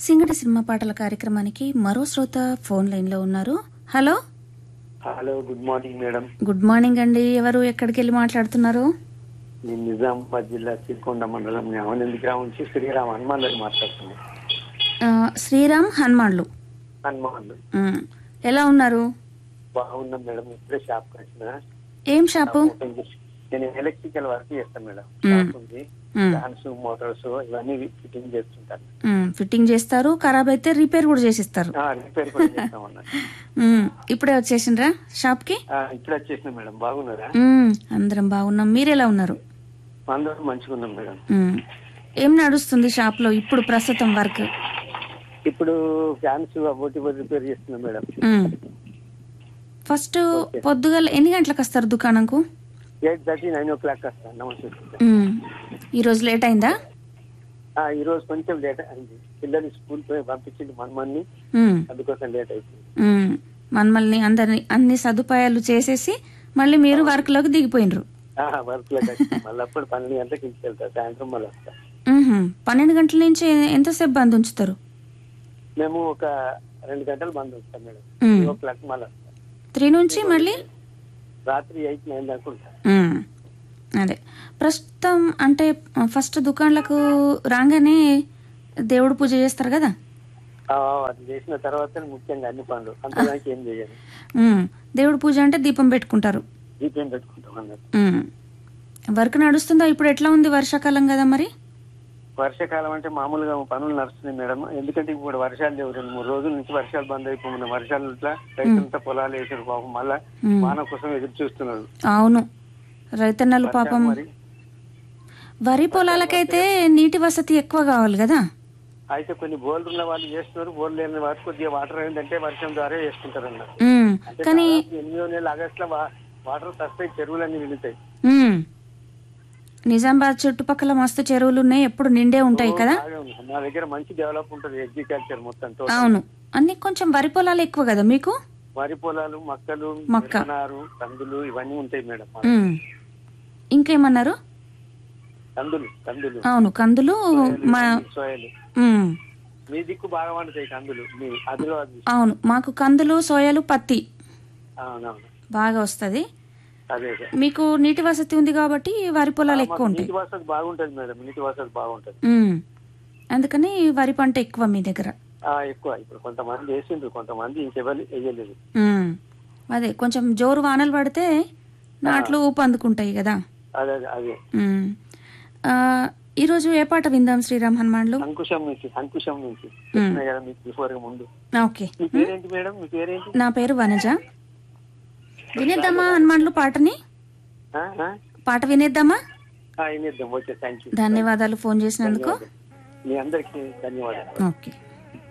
సింగటి cinema పాటల కార్యక్రమానికి మరో శ్రోత ఫోన్ లైన్ లో ఉన్నారు hello hello good morning madam good morning అండి ఎవరు ఎక్కడికి వెళ్ళి మాట్లాడుతున్నారు నేను నిజామాబాద్ జిల్లా సిరికొండ మండలం న్యామనంది గ్రామం నుంచి శ్రీరామ్ హనుమాన్ గారు మాట్లాడుతున్నాను ఆ, శ్రీరామ్ హనుమాన్లు హనుమాన్ ఉమ్, ఎలా ఉన్నారు బాగున్నాం మేడం ఇప్పుడే షాప్ వచ్చిన ఏం షాపు ఓపెన్ చేసి నేను ఎలక్ట్రికల్ వర్క్ చేస్తాను మేడం మ్మ్. షాప్ ఉంది మ్మ్. ఫ్యాన్స్ మోటార్స్ ఇవన్నీ ఫిట్టింగ్ చేస్తుంటాను ఉమ్, ఫిట్టింగ్ చేస్తారు ఖరాబ్ అయితే రిపేర్ కూడా చేసిస్తారు ఆ, రిపేర్ కూడా చేస్తామన్నా ఉమ్, ఇప్పుడే వచ్చేసిండ్రా షాప్ కి ఆ, ఇప్పుడే వచ్చేసిన మేడం బాగున్నారా ఉమ్, అందరం బాగున్నాం మీరెలా ఉన్నారు అందరూ మంచిగా ఉన్నాం మేడం ఉమ్, ఏం నడుస్తుంది షాప్ లో ఇప్పుడు ప్రస్తుతం వర్క్ ఇప్పుడు ఫ్యాన్స్ ఒకటి రిపేర్ చేస్తున్నాం మేడం ఉమ్. ఫస్ట్ పొద్దుగల ఎన్ని గంటలకు వస్తారు దుకాణంకు eight thirty nine o'clock వస్తాను నమస్తే ఉమ్. ఈ రోజు లేట్ అయిందా ఆ, ఈ రోజు కొంచెం లేట్ అయింది పిల్లలు స్కూల్ పోయి పంపించింది మనమన్ని ఉమ్, అందుకోసం లేట్ అయిపోయింది ఉమ్. మనమల్ని అందరిని అన్ని సదుపాయాలు చేసేసి మళ్ళీ మీరు వర్క్ లోకి దిగిపోయినరు వర్క్ లో మళ్ళీ అప్పుడు పన్నెండు గంటలకు ఇంటికి వెళ్తా సాయంత్రం మళ్ళీ వస్తా ఉహుం. పన్నెండు గంటల నుంచి ఎంతసేపు బంద్ ఉంచుతారు మేము ఒక రెండు గంటలు బంద్ ఉంటాం మేడం ఉమ్. త్రీ ఓ క్లాక్ మళ్ళీ వస్తాం త్రీ నుంచి మళ్ళీ రాత్రి ఎయిట్ నైన్ దాకా ఉంటాం ఉమ్. అదే ప్రస్తుతం అంటే ఫస్ట్ దుకాణాలకు రాగానే దేవుడు పూజ చేస్తారు కదా ఆ, అది చేసిన తర్వాత ముఖ్యంగా అన్ని పనులు అంతదానికి ఏం చేయాలి ఉమ్. దేవుడు పూజ అంటే దీపం పెట్టుకుంటారు దీపం పెట్టుకుంటాం అన్నట్టు ఉమ్. వర్క్ నడుస్తుందా ఇప్పుడు ఎట్లా ఉంది వర్షాకాలం కదా మరి వర్షాకాలం అంటే మామూలుగా పనులు నడుస్తున్నాయి మేడం ఎందుకంటే ఇప్పుడు వర్షాలు లేవు రెండు మూడు రోజుల నుంచి వర్షాలు బంద్ అయిపోయిన వర్షాలు ఇట్లా రైతులంతా పొలాలు వేసారు పాపం మళ్ళా ఉమ్. వాన కోసం ఎదురు చూస్తున్నారు అవును రైతన్నలు పాపం మరి వరి పొలాలకైతే నీటి వసతి ఎక్కువ కావాలి కదా అయితే కొన్ని బోర్లు ఉన్న వాళ్ళు చేస్తున్నారు బోర్లు లేని వారు కొద్దిగా వాటర్ అయిందంటే వర్షం ద్వారా వేసుకుంటారు అన్నారు ఉమ్. అంటే కానీ దాదాపు ఎనిమిదో నెల ఆగస్ట్ లో వాటర్ తస్తాయి చెరువులన్నీ నిండుతాయి ఉమ్. నిజామాబాద్ చుట్టుపక్కల మస్తు చెరువులు ఉన్నాయి ఎప్పుడు నిండే ఉంటాయి కదా బాగా ఉంది. మా దగ్గర మంచి డెవలప్ ఉంటుంది అగ్రికల్చర్ మొత్తం total. అవును అన్ని కొంచెం వరి పొలాలు ఎక్కువ కదా మీకు వరి పొలాలు మక్కలు మక్క. మిరపనారు కందులు ఇవన్నీ ఉంటాయి మేడం మా ఉమ్. ఇంకేమన్నారు కందులు కందులు అవును కందులు మా సోయలు ఉమ్. మీ దిక్కు బాగా వండుతాయి కందులు మీ ఆదిలాబాద్ district. అవును మాకు కందులు సోయాలు పత్తి అవునవును బాగా వస్తది అదే అదే మీకు నీటి వసతి ఉంది కాబట్టి వరి పొలాలు ఎక్కువ మాకు ఉంటాయి నీటి వసతి బాగుంటది మేడం నీటి వసతి బాగుంటది ఉమ్. అందుకని వరి పంట ఎక్కువ మీ దగ్గర ఆ, ఎక్కువ ఇప్పుడు కొంతమంది వేసిండ్రు కొంతమంది ఇంకెవరు వేయలేదు ఉమ్. అదే కొంచెం జోరు వానలు పడితే నాట్లు ఊపందుకుంటాయి కదా అదే అదే అదే ఉమ్. ఆ, ఈరోజు ఏ పాట విందాం శ్రీరామ్ హనుమాన్లు అంకుశం నుంచి అంకుశం నుంచి చెప్పినా కదా మీకు బిఫోర్ గా ముందు ఓకే మీ పేరేంటి మేడం మీ పేరేంటి నా పేరు వనజ వినేద్దామా హనుమాన్లు పాటని ఆ, ఆ? పాట వినేద్దామా ఆ, వినేద్దాం ఓకే థ్యాంక్ యూ ధన్యవాదాలు ఫోన్ చేసినందుకు మీ అందరికీ ధన్యవాదాలు ఓకే